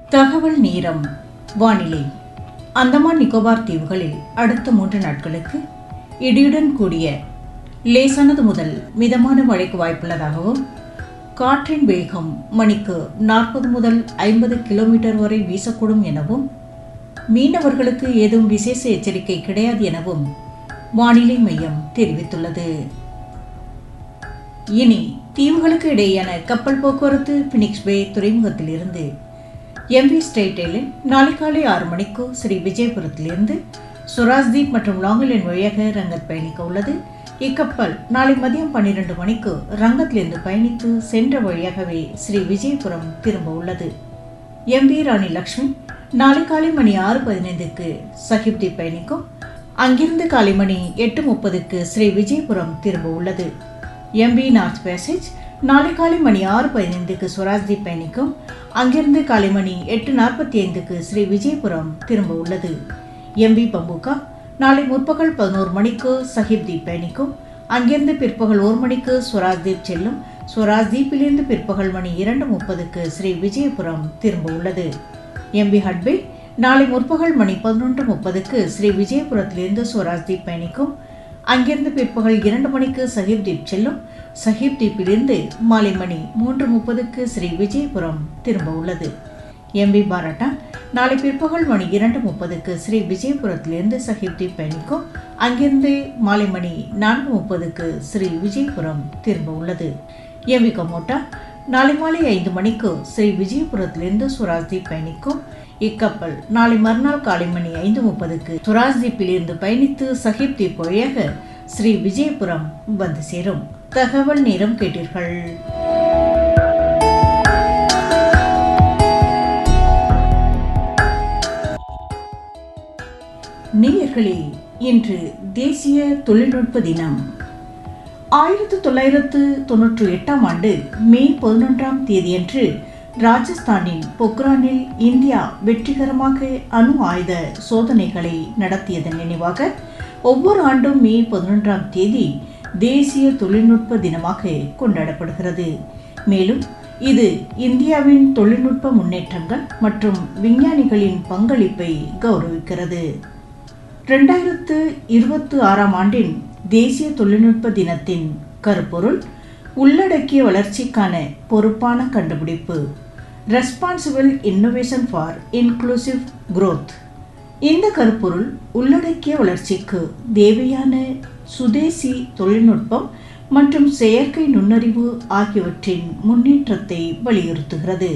தகவல் நேரம் வானிலை அந்தமான் நிக்கோபார் தீவுகளில் அடுத்த மூன்று நாட்களுக்கு இடியுடன் கூடிய லேசானது முதல் மிதமான மழைக்கு வாய்ப்புள்ளதாகவும் காற்றின் வேகம் மணிக்கு நாற்பது முதல் ஐம்பது கிலோமீட்டர் வரை வீசக்கூடும் எனவும் மீனவர்களுக்கு ஏதும் விசேஷ எச்சரிக்கை கிடையாது எனவும் வானிலை மையம் தெரிவித்துள்ளது இனி தீவுகளுக்கு இடையேயான கப்பல் போக்குவரத்து பினிக்ஸ் பே துறைமுகத்திலிருந்து எம்பி ஸ்டேட்டேலில் நாளை காலை ஆறு மணிக்கு ஸ்ரீ விஜயபுரத்திலிருந்து சுராஜ்தீப் மற்றும் லாங்கலேன் வழியாக ரங்கத் பயணிக்க உள்ளது இக்கப்பல் நாளை மதியம் பன்னிரண்டு மணிக்கு ரங்கத்திலிருந்து பயணித்து சென்ற வழியாகவே ஸ்ரீ விஜயபுரம் திரும்ப உள்ளது எம்பி ராணி லக்ஷ்மி நாளை காலை மணி ஆறு பதினைந்துக்கு சஹிப்தீப் பயணிக்கும் அங்கிருந்து காலை மணி எட்டு முப்பதுக்கு ஸ்ரீ விஜயபுரம் திரும்ப உள்ளது எம்பி நார்த் பேசேஜ் நாளை காலை மணி ஆறு பதினைந்துக்கு சுவராஜ்தீப் பயணிக்கும் அங்கிருந்து காலை மணி எட்டு நாற்பத்தி ஐந்துக்கு ஸ்ரீ விஜயபுரம் திரும்ப உள்ளது எம்பி பம்புகா நாளை முற்பகல் பதினோரு மணிக்கு சஹிப்தீப் பயணிக்கும் அங்கிருந்து பிற்பகல் ஒரு மணிக்கு ஸ்வராஜ்தீப் செல்லும் ஸ்வராஜ்தீப்பிலிருந்து பிற்பகல் மணி இரண்டு முப்பதுக்கு ஸ்ரீ விஜயபுரம் திரும்ப உள்ளது எம்பி ஹட்பே நாளை முற்பகல் மணி பதினொன்று முப்பதுக்கு ஸ்ரீ விஜயபுரத்திலிருந்து ஸ்வராஜ்தீப் பயணிக்கும் அங்கிருந்து பிற்பகல் இரண்டு மணிக்கு சஹிப்தீப் செல்லும் சஹிப்தீப்பிலிருந்து மாலை மணி மூன்று முப்பதுக்கு ஸ்ரீ விஜயபுரம் திரும்ப உள்ளது எம்பி பாராட்டா நாளை பிற்பகல் மணி இரண்டு முப்பதுக்கு ஸ்ரீ விஜயபுரத்திலிருந்து சஹிப்தீப் பயணிக்கும் அங்கிருந்து மாலை மணி நான்கு முப்பதுக்கு ஸ்ரீ விஜயபுரம் திரும்ப உள்ளது எம்பி கமோட்டா நாளை மாலை ஐந்து மணிக்கு ஸ்ரீ விஜயபுரத்திலிருந்து சுராஜ்தீப் பயணிக்கும் இக்கப்பல் நாளை மறுநாள் காலை மணி ஐந்து முப்பதுக்கு சுராஜ்தீப்பில் இருந்து பயணித்து சஹிப் தீப் வழியாக ஸ்ரீ விஜயபுரம் வந்து சேரும் தகவல் நேரம் கேட்டீர்கள் நேயர்களே இன்று தேசிய தொழில்நுட்ப தினம் ஆயிரத்து தொள்ளாயிரத்து தொன்னூற்றி எட்டாம் ஆண்டு மே பதினொன்றாம் தேதியன்று ராஜஸ்தானின் பொக்ரானில் இந்தியா வெற்றிகரமாக அணு ஆயுத சோதனைகளை நடத்தியதன் நினைவாக ஒவ்வொரு ஆண்டும் மே பதினொன்றாம் தேதி தேசிய தொழில்நுட்ப தினமாக கொண்டாடப்படுகிறது மேலும் இது இந்தியாவின் தொழில்நுட்ப முன்னேற்றங்கள் மற்றும் விஞ்ஞானிகளின் பங்களிப்பை கௌரவிக்கிறது ரெண்டாயிரத்து இருபத்தி ஆறாம் ஆண்டின் தேசிய தொழில்நுட்ப தினத்தின் கருப்பொருள் உள்ளடக்கிய வளர்ச்சிக்கான பொறுப்பான கண்டுபிடிப்பு responsible innovation for inclusive growth இந்த கருப்பொருள் உள்ளடக்கிய வளர்ச்சிக்கு தேவையான சுதேசி தொழில்நுட்பம் மற்றும் செயற்கை நுண்ணறிவு ஆகியவற்றின் முன்னேற்றத்தை வலியுறுத்துகிறது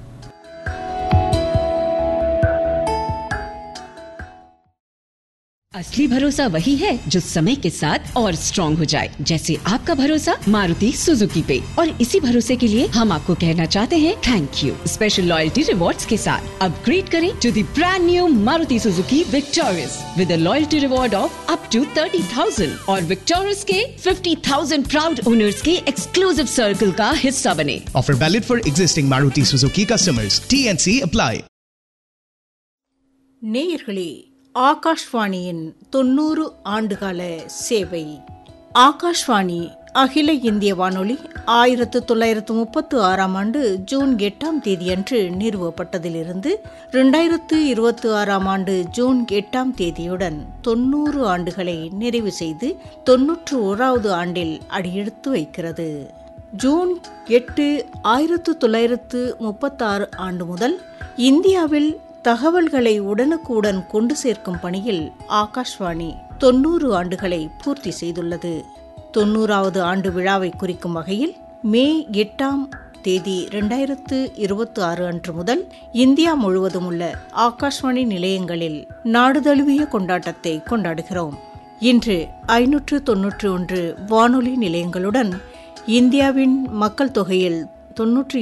असली भरोसा वही है जो समय के साथ और स्ट्रॉन्ग हो जाए जैसे आपका भरोसा मारुति सुजुकी पे और इसी भरोसे के लिए हम आपको कहना चाहते हैं thank you special loyalty rewards के साथ अपग्रेड करें to the brand new Maruti Suzuki Victoris with a loyalty reward of up to thirty thousand और विक्टोरियस के फिफ्टी थाउजेंड प्राउड ओनर्स के एक्सक्लूसिव सर्कल का हिस्सा बने Offer valid for existing Maruti Suzuki customers. TNC apply. நேயர்களே ஆகாஷ்வாணியின் தொண்ணூறு ஆண்டுகால சேவை ஆகாஷ்வாணி அகில இந்திய வானொலி ஆயிரத்து தொள்ளாயிரத்து முப்பத்து ஆறாம் ஆண்டு ஜூன் எட்டாம் தேதியன்று நிறுவப்பட்டதிலிருந்து ரெண்டாயிரத்து இருபத்தி ஆறாம் ஆண்டு ஜூன் எட்டாம் தேதியுடன் தொண்ணூறு ஆண்டுகளை நிறைவு செய்து தொன்னூற்று ஓராவது ஆண்டில் அடியெடுத்து வைக்கிறது ஜூன் எட்டு ஆயிரத்து தொள்ளாயிரத்து முப்பத்தாறு ஆண்டு முதல் இந்தியாவில் தகவல்களை உடனுக்குடன் கொண்டு சேர்க்கும் பணியில் ஆகாஷ்வாணி தொண்ணூறு ஆண்டுகளை பூர்த்தி செய்துள்ளது தொண்ணூறாவது ஆண்டு விழாவை குறிக்கும் வகையில் மே எட்டாம் தேதி ரெண்டாயிரத்து இருபத்தி ஆறு அன்று முதல் இந்தியா முழுவதும் உள்ள ஆகாஷ்வாணி நிலையங்களில் நாடு தழுவிய கொண்டாட்டத்தை கொண்டாடுகிறோம் இன்று ஐநூற்று தொன்னூற்றி ஒன்று வானொலி நிலையங்களுடன் இந்தியாவின் மக்கள் தொகையில் தொன்னூற்றி